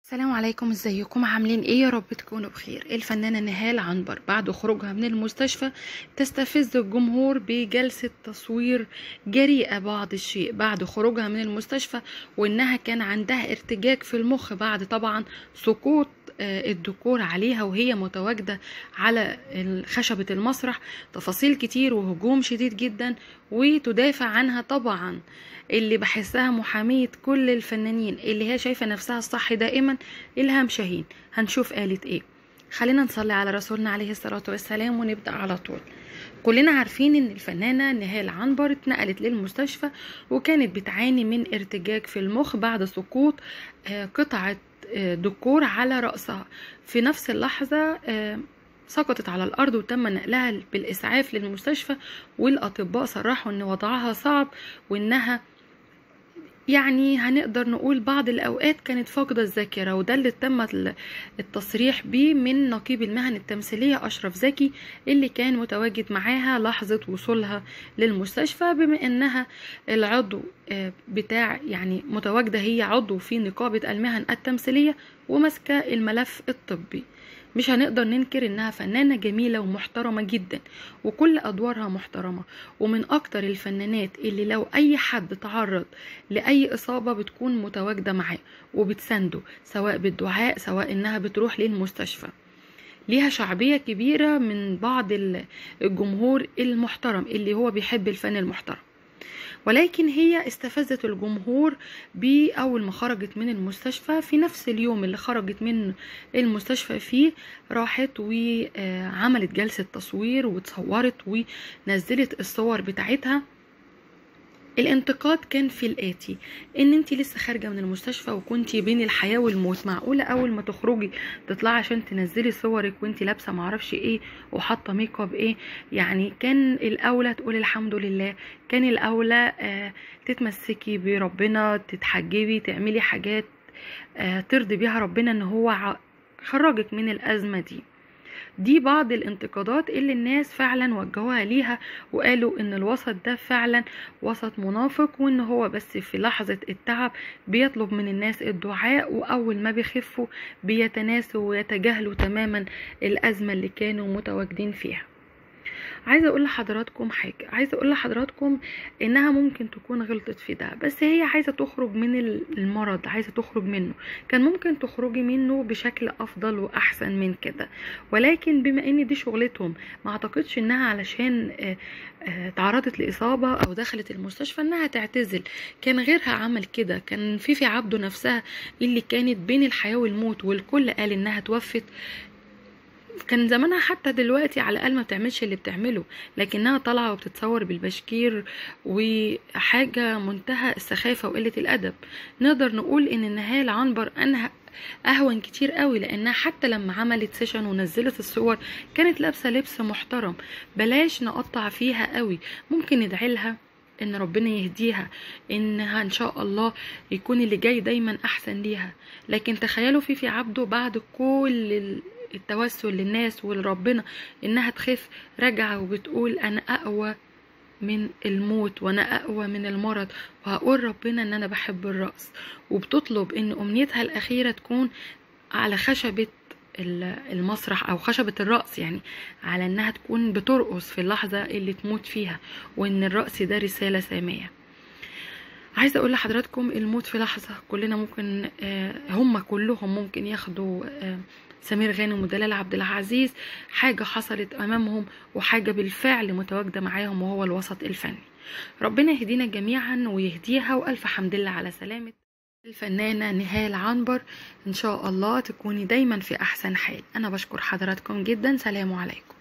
السلام عليكم ازيكم عاملين ايه يا رب تكونوا بخير الفنانة نهال عنبر بعد خروجها من المستشفى تستفز الجمهور بجلسة تصوير جريئة بعض الشيء بعد خروجها من المستشفى وانها كان عندها ارتجاج في المخ بعد طبعا سقوط آه، الدكور عليها وهي متواجدة على خشبة المسرح تفاصيل كتير وهجوم شديد جدا وتدافع عنها طبعا اللي بحسها محامية كل الفنانين اللي هي شايفة نفسها الصح دائما إلهام شاهين هنشوف قالت ايه خلينا نصلي على رسولنا عليه الصلاة والسلام ونبدأ على طول كلنا عارفين ان الفنانة نهال عنبر اتنقلت للمستشفى وكانت بتعاني من ارتجاج في المخ بعد سقوط آه، قطعة آه، دكور على رأسها في نفس اللحظة آه، سقطت على الأرض وتم نقلها بالإسعاف للمستشفى والأطباء صرحوا إن وضعها صعب وإنها يعني هنقدر نقول بعض الأوقات كانت فاقدة الذاكرة وده اللي تم التصريح بيه من نقيب المهن التمثيلية أشرف زكي اللي كان متواجد معاها لحظة وصولها للمستشفى بما إنها العضو آه، بتاع يعني متواجدة هي عضو في نقابة المهن التمثيلية وماسكة الملف الطبي مش هنقدر ننكر انها فنانة جميلة ومحترمة جدا وكل ادوارها محترمة ومن اكتر الفنانات اللي لو اي حد تعرض لاي اصابة بتكون متواجدة معاه وبتسنده سواء بالدعاء سواء انها بتروح للمستشفى ليها شعبية كبيرة من بعض الجمهور المحترم اللي هو بيحب الفن المحترم ولكن هي استفزت الجمهور بأول ما خرجت من المستشفى في نفس اليوم اللي خرجت من المستشفى فيه راحت وعملت جلسة تصوير وتصورت ونزلت الصور بتاعتها الانتقاد كان في الاتي ان انت لسه خارجه من المستشفى وكنتي بين الحياه والموت معقوله اول ما تخرجي تطلعي عشان تنزلي صورك وانت لابسه معرفش ايه وحاطه ميك اب ايه يعني كان الاولى تقولي الحمد لله كان الاولى آه تتمسكي بربنا تتحجبي تعملي حاجات آه ترضي بيها ربنا ان هو خرجك من الازمه دي دي بعض الانتقادات اللي الناس فعلا وجهوها ليها وقالوا ان الوسط ده فعلا وسط منافق وان هو بس في لحظة التعب بيطلب من الناس الدعاء واول ما بيخفوا بيتناسوا ويتجاهلوا تماما الازمة اللي كانوا متواجدين فيها عايزه اقول لحضراتكم حاجه عايزه اقول لحضراتكم انها ممكن تكون غلطت في ده بس هي عايزه تخرج من المرض عايزه تخرج منه كان ممكن تخرجي منه بشكل افضل واحسن من كده ولكن بما ان دي شغلتهم ما اعتقدش انها علشان آه، آه، تعرضت لاصابه او دخلت المستشفى انها تعتزل كان غيرها عمل كده كان في في عبده نفسها اللي كانت بين الحياه والموت والكل قال انها توفت كان زمانها حتى دلوقتي على الاقل ما بتعملش اللي بتعمله لكنها طالعه وبتتصور بالبشكير وحاجه منتهى السخافه وقله الادب نقدر نقول ان نهال عنبر انهى اهون كتير قوي لانها حتى لما عملت سيشن ونزلت الصور كانت لابسه لبس محترم بلاش نقطع فيها قوي ممكن ندعي لها ان ربنا يهديها انها ان شاء الله يكون اللي جاي دايما احسن ليها لكن تخيلوا في في عبده بعد كل التوسل للناس ولربنا انها تخف راجعه وبتقول انا اقوى من الموت وانا اقوى من المرض وهقول ربنا ان انا بحب الرقص وبتطلب ان امنيتها الاخيره تكون على خشبه المسرح او خشبة الرقص يعني على انها تكون بترقص في اللحظة اللي تموت فيها وان الرقص ده رسالة سامية عايزة اقول لحضراتكم الموت في لحظة كلنا ممكن آه، هم كلهم ممكن ياخدوا آه، سمير غانم ودلال عبد العزيز حاجة حصلت أمامهم وحاجة بالفعل متواجدة معاهم وهو الوسط الفني ربنا يهدينا جميعا ويهديها وألف حمد لله على سلامة الفنانة نهال عنبر إن شاء الله تكوني دايما في أحسن حال أنا بشكر حضراتكم جدا سلام عليكم